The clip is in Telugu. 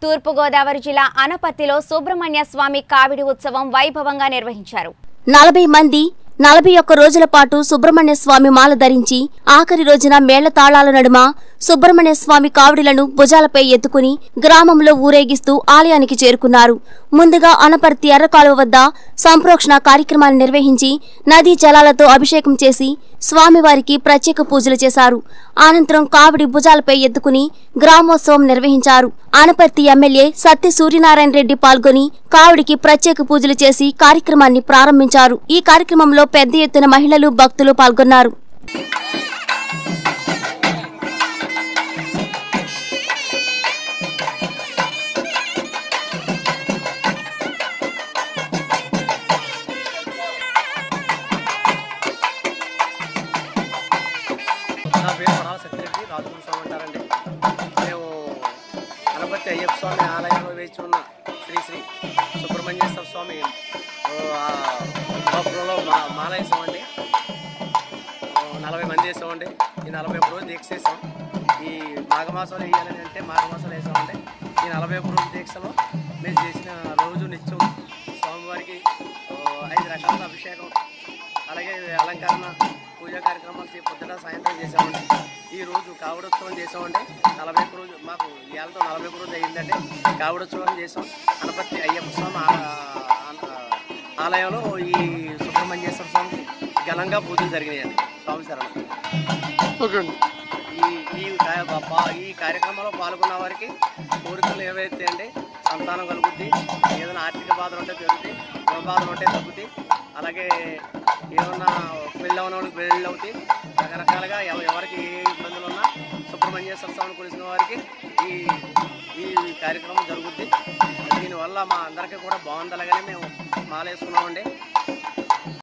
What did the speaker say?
తూర్పుగోదావరి జిల్లా అనపత్తిలో సుబ్రహ్మణ్య స్వామి కావిడి ఉత్సవం వైభవంగా నిర్వహించారు నలభై మంది నలభై ఒక్క రోజుల పాటు సుబ్రహ్మణ్య స్వామి మాల ధరించి ఆఖరి రోజున మేళ్ల తాళాల నడుమ సుబ్రహ్మణ్య స్వామి కావడిలను భుజాలపై ఎత్తుకుని గ్రామంలో ఊరేగిస్తూ ఆలయానికి చేరుకున్నారు ముందుగా అనపర్తి ఎర్రకాలువ వద్ద సంప్రోక్షణ కార్యక్రమాన్ని నిర్వహించి నదీ జలాలతో అభిషేకం చేసి స్వామివారికి ప్రత్యేక పూజలు చేశారు అనంతరం కావిడి భుజాలపై ఎత్తుకుని గ్రామోత్సవం నిర్వహించారు ఆనపర్తి ఎమ్మెల్యే సత్య సూర్యనారాయణ రెడ్డి పాల్గొని కావిడికి ప్రత్యేక పూజలు చేసి కార్యక్రమాన్ని ప్రారంభించారు ఈ కార్యక్రమంలో పెద్ద ఎత్తున మహిళలు భక్తులు పాల్గొన్నారు నా పేరు వరాల సత్యరెడ్డి రాజుగురు స్వామి అంటారండి మేము అనపర్తి అయ్యప్ప స్వామి ఆలయంలో వేచి ఉన్న శ్రీ శ్రీ సుబ్రహ్మణ్యేశ్వర స్వామి ఓ, ఆ గోపురంలో మా మాల వేసామండి ఓ, నలభై మంది వేసామండి ఈ నలభై ఒక్క రోజు దీక్ష వేసాం ఈ మాఘమాసంలో వేయాలని అంటే మాఘమాసంలో వేసామండి ఈ నలభై ఒక్క రోజు దీక్షలో మేము చేసిన రోజు నిత్యం స్వామివారికి ఓ, ఐదు రకాల అభిషేకం అలాగే అలంకరణ పూజా కార్యక్రమాలు చే- పొద్దున సాయంత్రం చేసామండి ఈ రోజు కావడోత్సవం చేసామండి నలభై ఒక్క రోజు మాకు ఇవాళతో నలభై ఒక్క రోజు అయ్యిందండి కావడోత్సవం చేసాం అనపత్తి అయ్యప్ప స్వామి ఆ- ఆ- ఆలయంలో ఈ సుబ్రహ్మణ్యేశ్వర స్వామికి ఘనంగా పూజలు జరిగినాయండి స్వామి శరణం ఓకే అండి ఈ ఈ కా- పా- పా- ఈ కార్యక్రమంలో పాల్గొన్న వారికి కోరికలు ఏవైతే అండి సంతానం కలుగుద్ది ఏదైనా ఆర్థిక బాధలు ఉంటే పెరుగుతాయి రుణ బాధలు ఉంటే తగ్గుతాయి అలాగే ఏమన్నా పెళ్ళి అవన వాళ్ళకి పెళ్ళి అవుతాయి రకరకాలుగా ఎవ- ఎవరికి ఏ ఇబ్బందులు ఉన్నా సుబ్రహ్మణ్యేశ్వర స్వామిని కొలిసిన వారికి ఈ ఈ కార్యక్రమం జరుగుద్ది దీనివల్ల మా అందరికీ కూడా బాగుందలగానే మేము మాలేసుకున్నామండి